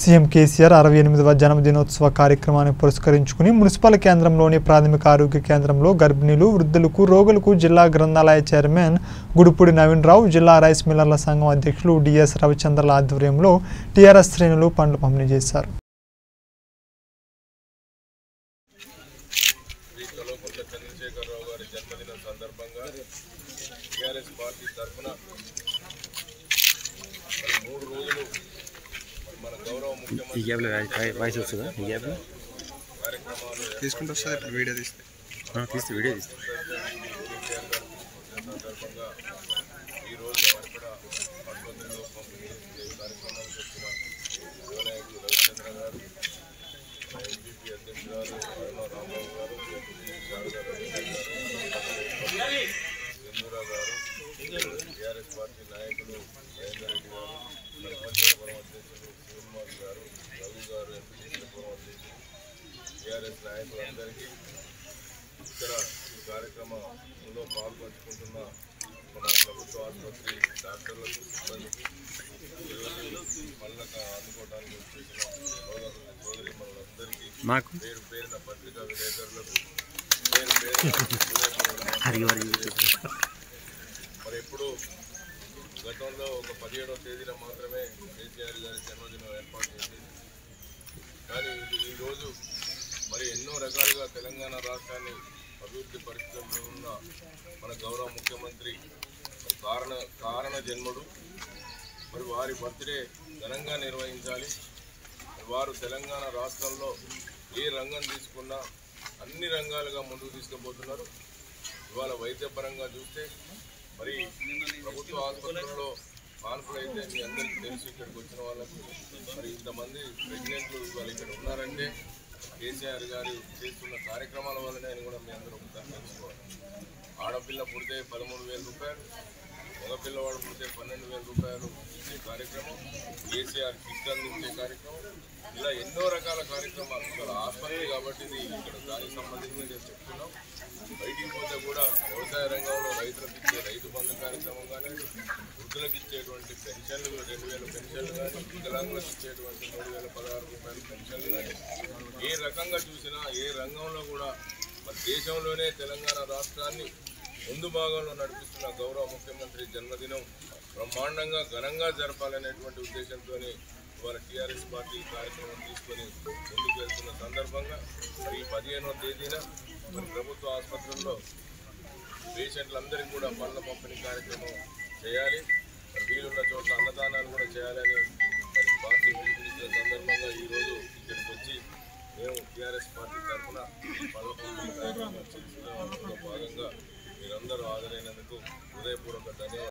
CM KCR అరవై ఎనిమిదవ జన్మదినోత్సవ కార్యక్రమాన్ని పురస్కరించుకుని మున్సిపల్ కేంద్రంలోని ప్రాథమిక ఆరోగ్య కేంద్రంలో గర్భిణీలు వృద్ధులకు రోగులకు జిల్లా గ్రంథాలయ చైర్మన్ గుడిపూడి నవీన్ రావు జిల్లా రైస్ మిల్లర్ల సంఘం అధ్యక్షులు డిఎస్ రవిచంద్రల ఆధ్వర్యంలో టీఆర్ఎస్ శ్రేణులు పండ్లు పంపిణీ చేశారు శ్రీ కల్వకుంట్ల చంద్రశేఖరరావు గారి జన్మదినం సందర్భంగా టీఆర్ఎస్ పార్టీ తరఫున మరి మూడు రోజులు మరి మన గౌరవ ఈ ముఖ్యమంత్రి గ్యాప్లో వాయి- వాయిస్ వస్తుందా ఈ గ్యాప్లో కార్యక్రమాలు తీసుకుంటూ వస్తుంది ఇప్పుడు వీడియో తీస్తే ఆ, తీస్తే వీడియో తీస్తే కేసీఆర్ గారు పుట్టిన సందర్భంగా ఈ రోజు వారు కూడా ఆసుపత్రిలో పంపిణీ చేసే కార్యక్రమాలు చెప్పిన యువనాయకులు రవిచంద్ర గారు ఎంపీపీ అధ్యక్షురాలు అరుణ రాంబాబు గారు శారదా రవీంద్ర గారు చంద్ర గారు టీఆర్ఎస్ పార్టీ నాయకులు మహేందర్ రెడ్డి గారు సర్పంచపురం అధ్యక్షులు శివకుమార్ గారు రవి గారు ఎంపీపురం అధ్యక్షులు టీఆర్ఎస్ నాయకులందరికీ ఇక్కడ ఈ కార్యక్రమంలో పాల్పంచుకుంటున్న మన ప్రభుత్వ ఆసుపత్రి డాక్టర్లకు సిబ్బందికి ఈరోజు పనులకు అందుకోవడానికి వచ్చేసిన సోదరులు సోదరి మనందరికీ మాకు పేరు పేరున పత్రికా విలేకరులకు పేరు పేరున హృదయపూర్వక హరి హరి మరి ఎప్పుడు గతంలో ఒక పదిహేడవ తేదీన మాత్రమే కేసీఆర్ గారి జన్మదినం ఏర్పాటు చేసింది కానీ ఇది ఈరోజు మరి ఎన్నో రకాలుగా తెలంగాణ రాష్ట్రాన్ని అభివృద్ధి పరిస్థితుల్లో ఉన్న మన గౌరవ ముఖ్యమంత్రి మరి కారణ కారణ జన్ముడు మరి వారి బర్త్డే ఘనంగా నిర్వహించాలి మరి వారు తెలంగాణ రాష్ట్రంలో ఏ రంగం తీసుకున్నా అన్ని రంగాలుగా ముందుకు తీసుకుపోతున్నారు ఇవాళ వైద్యపరంగా చూస్తే మరి ప్రభుత్వ ఆసుపత్రుల్లో కాన్పులు అయితే మీ అందరికీ తెలుసు ఇక్కడికి వచ్చిన వాళ్ళకు మరి ఇంతమంది ప్రెగ్నెంట్లు ఇవాళ ఇక్కడ ఉన్నారంటే కేసీఆర్ గారు చేస్తున్న కార్యక్రమాల వల్లనే అని కూడా మీ అందరూ ఒకసారి తెలుసుకోవాలి ఆడపిల్ల పుడితే పదమూడు వేల రూపాయలు మగపిల్లవాడు పుడితే పన్నెండు వేల రూపాయలు ఇచ్చే కార్యక్రమం కేసీఆర్ కిట్ అందించే కార్యక్రమం ఇలా ఎన్నో రకాల కార్యక్రమాలు ఇక్కడ ఆసుపత్రి కాబట్టి ఇది ఇక్కడ దానికి సంబంధించి నేను చెప్తున్నాం బయటికి పోతే కూడా వ్యవసాయ రంగంలో రైతులకు ఇచ్చే రైతు బంధు కార్యక్రమం కానీ వృద్ధులకు ఇచ్చేటువంటి పెన్షన్లు రెండు వేల పెన్షన్లు కానీ వికలాంగులకు ఇచ్చేటువంటి మూడు వేల పదహారు రూపాయల పెన్షన్లు కానీ ఏ రకంగా చూసినా ఏ రంగంలో కూడా మన దేశంలోనే తెలంగాణ రాష్ట్రాన్ని ముందు భాగంలో నడిపిస్తున్న గౌరవ ముఖ్యమంత్రి జన్మదినం బ్రహ్మాండంగా ఘనంగా జరపాలనేటువంటి ఉద్దేశంతో ఇవాళ టీఆర్ఎస్ పార్టీ ఈ కార్యక్రమం తీసుకొని ముందుకు వెళ్తున్న సందర్భంగా మరి ఈ పదిహేనవ తేదీన మరి ప్రభుత్వ ఆసుపత్రుల్లో పేషెంట్లందరికీ కూడా పళ్ళ పంపిణీ కార్యక్రమం చేయాలి మరి వీలున్న చోట్ల అన్నదానాలు కూడా చేయాలని మరి పార్టీ పిలుపునిచ్చిన సందర్భంగా ఈరోజు ఇక్కడికి వచ్చి మేము టీఆర్ఎస్ పార్టీ తరఫున పళ్ళ పంపిణీ కార్యక్రమం చేసిన భాగంగా మీరందరూ హాజరైనందుకు హృదయపూర్వక ధన్యవాదాలు